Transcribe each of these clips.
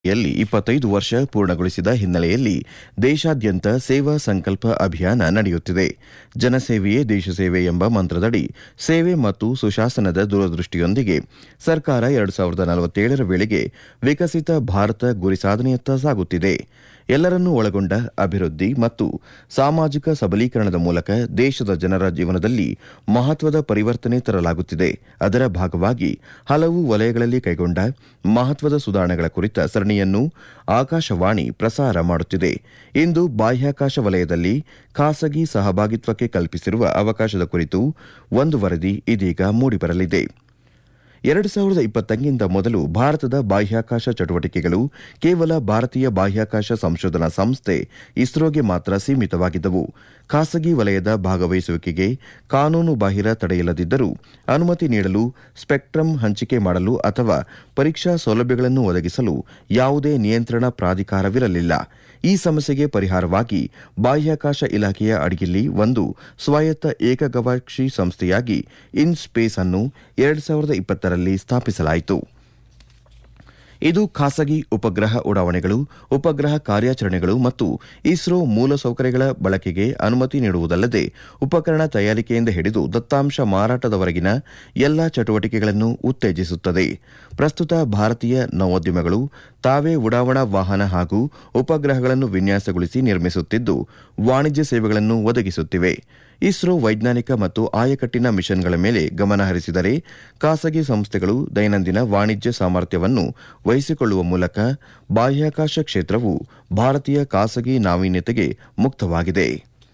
ಯಲ್ಲಿ ಇಪ್ಪತ್ತೈದು ವರ್ಷ ಪೂರ್ಣಗೊಳಿಸಿದ ಹಿನ್ನೆಲೆಯಲ್ಲಿ ದೇಶಾದ್ಯಂತ ಸೇವಾ ಸಂಕಲ್ಪ ಅಭಿಯಾನ ನಡೆಯುತ್ತಿದೆ ಜನಸೇವೆಯೇ ದೇಶಸೇವೆ ಎಂಬ ಮಂತ್ರದಡಿ ಸೇವೆ ಮತ್ತು ಸುಶಾಸನದ ದೂರದೃಷ್ಟಿಯೊಂದಿಗೆ ಸರ್ಕಾರ ಎರಡು ಸಾವಿರದ ನಲವತ್ತೇಳರ ವೇಳೆಗೆ ವಿಕಸಿತ ಭಾರತ ಗುರಿ ಸಾಧನೆಯತ್ತ ಸಾಗುತ್ತಿದೆ ಎಲ್ಲರನ್ನೂ ಒಳಗೊಂಡ ಅಭಿವೃದ್ಧಿ ಮತ್ತು ಸಾಮಾಜಿಕ ಸಬಲೀಕರಣದ ಮೂಲಕ ದೇಶದ ಜನರ ಜೀವನದಲ್ಲಿ ಮಹತ್ವದ ಪರಿವರ್ತನೆ ತರಲಾಗುತ್ತಿದೆ ಅದರ ಭಾಗವಾಗಿ ಹಲವು ವಲಯಗಳಲ್ಲಿ ಕೈಗೊಂಡ ಮಹತ್ವದ ಸುಧಾರಣೆಗಳ ಕುರಿತ ಸರಣಿಯನ್ನು ಆಕಾಶವಾಣಿ ಪ್ರಸಾರ ಮಾಡುತ್ತಿದೆ ಇಂದು ಬಾಹ್ಯಾಕಾಶ ವಲಯದಲ್ಲಿ ಖಾಸಗಿ ಸಹಭಾಗಿತ್ವಕ್ಕೆ ಕಲ್ಪಿಸಿರುವ ಅವಕಾಶದ ಕುರಿತು ಒಂದು ವರದಿ ಇದೀಗ ಮೂಡಿಬರಲಿದೆ ಎರಡು ಸಾವಿರದ ಇಪ್ಪತ್ತಕ್ಕಿಂತ ಮೊದಲು ಭಾರತದ ಬಾಹ್ಯಾಕಾಶ ಚಟುವಟಿಕೆಗಳು ಕೇವಲ ಭಾರತೀಯ ಬಾಹ್ಯಾಕಾಶ ಸಂಶೋಧನಾ ಸಂಸ್ಥೆ ಇಸ್ರೋಗೆ ಮಾತ್ರ ಸೀಮಿತವಾಗಿದ್ದವು ಖಾಸಗಿ ವಲಯದ ಭಾಗವಹಿಸುವಿಕೆಗೆ ಕಾನೂನು ಬಾಹಿರ ತಡೆಯಿಲ್ಲದಿದ್ದರೂ ಅನುಮತಿ ನೀಡಲು ಸ್ಪೆಕ್ಟ್ರಮ್ ಹಂಚಿಕೆ ಮಾಡಲು ಅಥವಾ ಪರೀಕ್ಷಾ ಸೌಲಭ್ಯಗಳನ್ನು ಒದಗಿಸಲು ಯಾವುದೇ ನಿಯಂತ್ರಣ ಪ್ರಾಧಿಕಾರವಿರಲಿಲ್ಲ ಈ ಸಮಸ್ಯೆಗೆ ಪರಿಹಾರವಾಗಿ ಬಾಹ್ಯಾಕಾಶ ಇಲಾಖೆಯ ಅಡಿಯಲ್ಲಿ ಒಂದು ಸ್ವಾಯತ್ತ ಏಕಗವಾಕ್ಷಿ ಸಂಸ್ಥೆಯಾಗಿ ಇನ್ ಸ್ಪೇಸ್ ಅನ್ನು ಎರಡು ಸಾವಿರದ ಇಪ್ಪತ್ತರಲ್ಲಿ ಸ್ಥಾಪಿಸಲಾಯಿತು ಇದು ಖಾಸಗಿ ಉಪಗ್ರಹ ಉಡಾವಣೆಗಳು ಉಪಗ್ರಹ ಕಾರ್ಯಾಚರಣೆಗಳು ಮತ್ತು ಇಸ್ರೋ ಮೂಲಸೌಕರ್ಯಗಳ ಬಳಕೆಗೆ ಅನುಮತಿ ನೀಡುವುದಲ್ಲದೆ ಉಪಕರಣ ತಯಾರಿಕೆಯಿಂದ ಹಿಡಿದು ದತ್ತಾಂಶ ಮಾರಾಟದವರೆಗಿನ ಎಲ್ಲಾ ಚಟುವಟಿಕೆಗಳನ್ನು ಉತ್ತೇಜಿಸುತ್ತದೆ ಪ್ರಸ್ತುತ ಭಾರತೀಯ ನವೋದ್ಯಮಗಳು ತಾವೇ ಉಡಾವಣಾ ವಾಹನ ಹಾಗೂ ಉಪಗ್ರಹಗಳನ್ನು ವಿನ್ಯಾಸಗೊಳಿಸಿ ನಿರ್ಮಿಸುತ್ತಿದ್ದು ವಾಣಿಜ್ಯ ಸೇವೆಗಳನ್ನು ಒದಗಿಸುತ್ತಿವೆ ಇಸ್ರೋ ವೈಜ್ಞಾನಿಕ ಮತ್ತು ಆಯಕಟ್ಟಿನ ಮಿಷನ್ಗಳ ಮೇಲೆ ಗಮನ ಹರಿಸಿದರೆ ಖಾಸಗಿ ಸಂಸ್ಥೆಗಳು ದೈನಂದಿನ ವಾಣಿಜ್ಯ ಸಾಮರ್ಥ್ಯವನ್ನು ವಹಿಸಿಕೊಳ್ಳುವ ಮೂಲಕ ಬಾಹ್ಯಾಕಾಶ ಕ್ಷೇತ್ರವು ಭಾರತೀಯ ಖಾಸಗಿ ನಾವೀನ್ಯತೆಗೆ ಮುಕ್ತವಾಗಿದೆ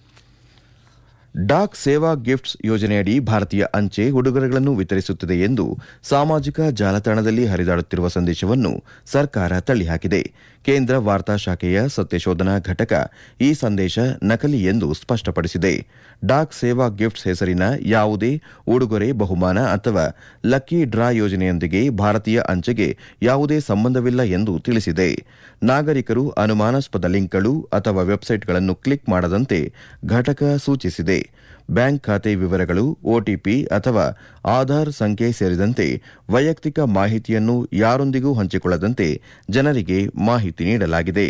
ಡಾಕ್ ಸೇವಾ ಗಿಫ್ಟ್ಸ್ ಯೋಜನೆಯಡಿ ಭಾರತೀಯ ಅಂಚೆ ಉಡುಗೊರೆಗಳನ್ನು ವಿತರಿಸುತ್ತಿದೆ ಎಂದು ಸಾಮಾಜಿಕ ಜಾಲತಾಣದಲ್ಲಿ ಹರಿದಾಡುತ್ತಿರುವ ಸಂದೇಶವನ್ನು ಸರ್ಕಾರ ತಳ್ಳಿಹಾಕಿದೆ ಕೇಂದ್ರ ವಾರ್ತಾ ಶಾಖೆಯ ಸತ್ಯಶೋಧನಾ ಘಟಕ ಈ ಸಂದೇಶ ನಕಲಿ ಎಂದು ಸ್ಪಷ್ಟಪಡಿಸಿದೆ ಡಾಕ್ ಸೇವಾ ಗಿಫ್ಟ್ಸ್ ಹೆಸರಿನ ಯಾವುದೇ ಉಡುಗೊರೆ ಬಹುಮಾನ ಅಥವಾ ಲಕ್ಕಿ ಡ್ರಾ ಯೋಜನೆಯೊಂದಿಗೆ ಭಾರತೀಯ ಅಂಚೆಗೆ ಯಾವುದೇ ಸಂಬಂಧವಿಲ್ಲ ಎಂದು ತಿಳಿಸಿದೆ ನಾಗರಿಕರು ಅನುಮಾನಾಸ್ಪದ ಲಿಂಕ್ಗಳು ಅಥವಾ ವೆಬ್ಸೈಟ್ಗಳನ್ನು ಕ್ಲಿಕ್ ಮಾಡದಂತೆ ಘಟಕ ಸೂಚಿಸಿದೆ ಬ್ಯಾಂಕ್ ಖಾತೆ ವಿವರಗಳು ಒಟಿಪಿ ಅಥವಾ ಆಧಾರ್ ಸಂಖ್ಯೆ ಸೇರಿದಂತೆ ವೈಯಕ್ತಿಕ ಮಾಹಿತಿಯನ್ನು ಯಾರೊಂದಿಗೂ ಹಂಚಿಕೊಳ್ಳದಂತೆ ಜನರಿಗೆ ಮಾಹಿತಿ ನೀಡಲಾಗಿದೆ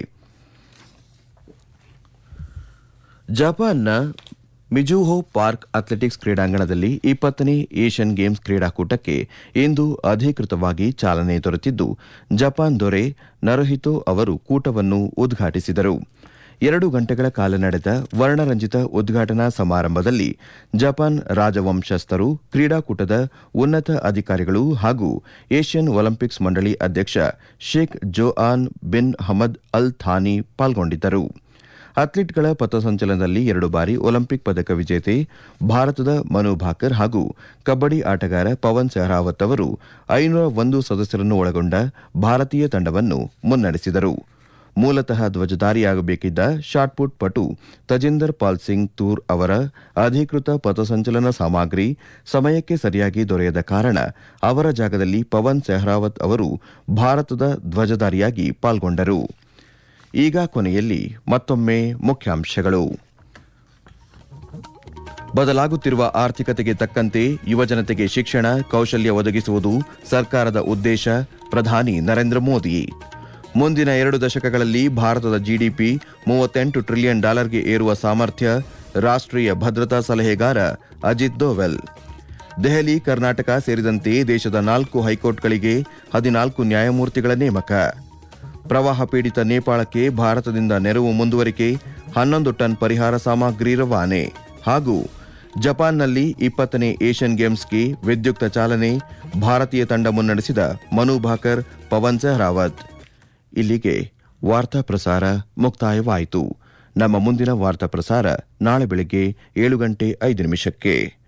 ಜಪಾನ್ನ ಮಿಜುಹೋ ಪಾರ್ಕ್ ಅಥ್ಲೆಟಿಕ್ಸ್ ಕ್ರೀಡಾಂಗಣದಲ್ಲಿ ಇಪ್ಪತ್ತನೇ ಏಷ್ಯನ್ ಗೇಮ್ಸ್ ಕ್ರೀಡಾಕೂಟಕ್ಕೆ ಇಂದು ಅಧಿಕೃತವಾಗಿ ಚಾಲನೆ ದೊರೆತಿದ್ದು ಜಪಾನ್ ದೊರೆ ನರುಹಿತೋ ಅವರು ಕೂಟವನ್ನು ಉದ್ಘಾಟಿಸಿದರು ಎರಡು ಗಂಟೆಗಳ ಕಾಲ ನಡೆದ ವರ್ಣರಂಜಿತ ಉದ್ಘಾಟನಾ ಸಮಾರಂಭದಲ್ಲಿ ಜಪಾನ್ ರಾಜವಂಶಸ್ಥರು ಕ್ರೀಡಾಕೂಟದ ಉನ್ನತ ಅಧಿಕಾರಿಗಳು ಹಾಗೂ ಏಷ್ಯನ್ ಒಲಿಂಪಿಕ್ಸ್ ಮಂಡಳಿ ಅಧ್ಯಕ್ಷ Sheikh Joaan bin Hamad Al Thani ಪಾಲ್ಗೊಂಡಿದ್ದರು ಅಥ್ಲೀಟ್ಗಳ ಪಥಸಂಚಲನದಲ್ಲಿ ಎರಡು ಬಾರಿ ಒಲಿಂಪಿಕ್ ಪದಕ ವಿಜೇತೆ ಭಾರತದ ಮನು ಭಾಕರ್ ಹಾಗೂ ಕಬ್ಬಡಿ ಆಟಗಾರ ಪವನ್ ಸೆಹ್ರಾವತ್ ಅವರು ಐನೂರ ಒಂದು ಸದಸ್ಯರನ್ನು ಒಳಗೊಂಡ ಭಾರತೀಯ ತಂಡವನ್ನು ಮುನ್ನಡೆಸಿದರು ಮೂಲತಃ ಧ್ವಜಧಾರಿಯಾಗಬೇಕಿದ್ದ ಶಾಟ್ಪುಟ್ ಪಟು ತಜಿಂದರ್ ಪಾಲ್ ಸಿಂಗ್ ತೂರ್ ಅವರ ಅಧಿಕೃತ ಪಥಸಂಚಲನ ಸಾಮಗ್ರಿ ಸಮಯಕ್ಕೆ ಸರಿಯಾಗಿ ದೊರೆಯದ ಕಾರಣ ಅವರ ಜಾಗದಲ್ಲಿ ಪವನ್ ಸೆಹ್ರಾವತ್ ಅವರು ಭಾರತದ ಧ್ವಜಧಾರಿಯಾಗಿ ಪಾಲ್ಗೊಂಡರು ಈಗ ಕೊನೆಯಲ್ಲಿ ಮತ್ತೊಮ್ಮೆ ಮುಖ್ಯಾಂಶಗಳು ಬದಲಾಗುತ್ತಿರುವ ಆರ್ಥಿಕತೆಗೆ ತಕ್ಕಂತೆ ಯುವಜನತೆಗೆ ಶಿಕ್ಷಣ ಕೌಶಲ್ಯ ಒದಗಿಸುವುದು ಸರ್ಕಾರದ ಉದ್ದೇಶ ಪ್ರಧಾನಿ ನರೇಂದ್ರ ಮೋದಿ ಮುಂದಿನ ಎರಡು ದಶಕಗಳಲ್ಲಿ ಭಾರತದ ಜಿಡಿಪಿ ಮೂವತ್ತೆಂಟು ಟ್ರಿಲಿಯನ್ ಡಾಲರ್ಗೆ ಏರುವ ಸಾಮರ್ಥ್ಯ ರಾಷ್ಟ್ರೀಯ ಭದ್ರತಾ ಸಲಹೆಗಾರ ಅಜಿತ್ ದೋವೆಲ್ ದೆಹಲಿ ಕರ್ನಾಟಕ ಸೇರಿದಂತೆ ದೇಶದ ನಾಲ್ಕು ಹೈಕೋರ್ಟ್ಗಳಿಗೆ ಹದಿನಾಲ್ಕು ನ್ಯಾಯಮೂರ್ತಿಗಳ ನೇಮಕ ಪ್ರವಾಹ ಪೀಡಿತ ನೇಪಾಳಕ್ಕೆ ಭಾರತದಿಂದ ನೆರವು ಮುಂದುವರಿಕೆ ಹನ್ನೊಂದು ಟನ್ ಪರಿಹಾರ ಸಾಮಗ್ರಿ ರವಾನೆ ಹಾಗೂ ಜಪಾನ್ನಲ್ಲಿ ಇಪ್ಪತ್ತನೇ ಏಷ್ಯನ್ ಗೇಮ್ಸ್ಗೆ ವಿದ್ಯುಕ್ತ ಚಾಲನೆ ಭಾರತೀಯ ತಂಡ ಮುನ್ನಡೆಸಿದ ಮನು ಭಾಕರ್ ಪವನ್ ಸೆಹ್ರಾವತ್ ಇಲ್ಲಿಗೆ ವಾರ್ತಾ ಪ್ರಸಾರ ಮುಕ್ತಾಯವಾಯಿತು ನಮ್ಮ ಮುಂದಿನ ವಾರ್ತಾ ಪ್ರಸಾರ ನಾಳೆ ಬೆಳಗ್ಗೆ ಏಳು ಗಂಟೆ ಐದು ನಿಮಿಷಕ್ಕೆ